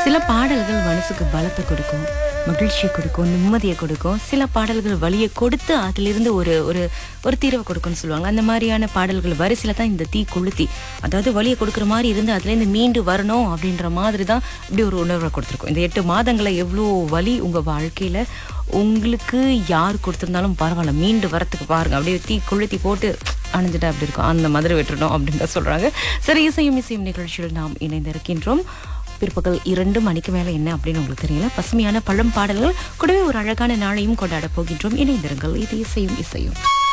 சில பாடல்கள் மனசுக்கு பலத்தை கொடுக்கும் மகிழ்ச்சியை கொடுக்கும் நிம்மதியை கொடுக்கும் சில பாடல்கள் வலியை கொடுத்து அதிலிருந்து ஒரு ஒரு ஒரு தீர்வை கொடுக்கும்னு சொல்லுவாங்க அந்த மாதிரியான பாடல்கள் வரிசையில் தான் இந்த தீ கொளுத்தி அதாவது வலியை கொடுக்குற மாதிரி இருந்து அதுலேருந்து மீண்டு வரணும் அப்படின்ற மாதிரி தான் இப்படி ஒரு உணர்வை கொடுத்துருக்கோம் இந்த எட்டு மாதங்களை எவ்வளோ வலி உங்கள் வாழ்க்கையில் உங்களுக்கு யார் கொடுத்துருந்தாலும் பரவாயில்ல மீண்டு வரத்துக்கு பாருங்க அப்படியே தீ கொளுத்தி போட்டு அணைஞ்சிட்டா அப்படி இருக்கும் அந்த மாதிரி விட்டுறணும் அப்படின்னு தான் சொல்றாங்க சரி இசையும் இசையும் நிகழ்ச்சியில் நாம் இணைந்திருக்கின்றோம் பிற்பகல் இரண்டு மணிக்கு மேல என்ன அப்படின்னு உங்களுக்கு தெரியல பசுமையான பழம் பாடல்கள் கூடவே ஒரு அழகான நாளையும் கொண்டாட போகின்றோம் இணைந்திருங்கள் இது இசையும் இசையும்